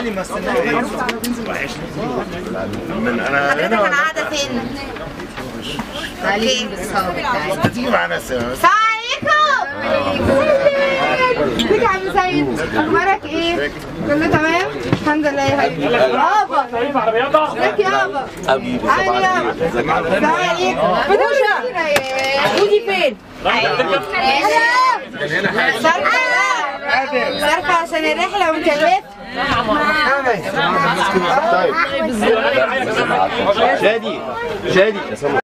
تعالي ما استناش من انا حضرتك هنا انا قاعده فين؟ تعالي بالصحاب بتاعي تيجي معانا سوا السلام عليكم ازيك يا عم سيد اخبارك ايه كله تمام الحمد لله يا حبيبي يابا ازيك يابا حبيبي عامل ايه يابا السلام عليكم بدوشة ودي فين سرقة سرقة عشان الرحلة مكلفة شادي شادي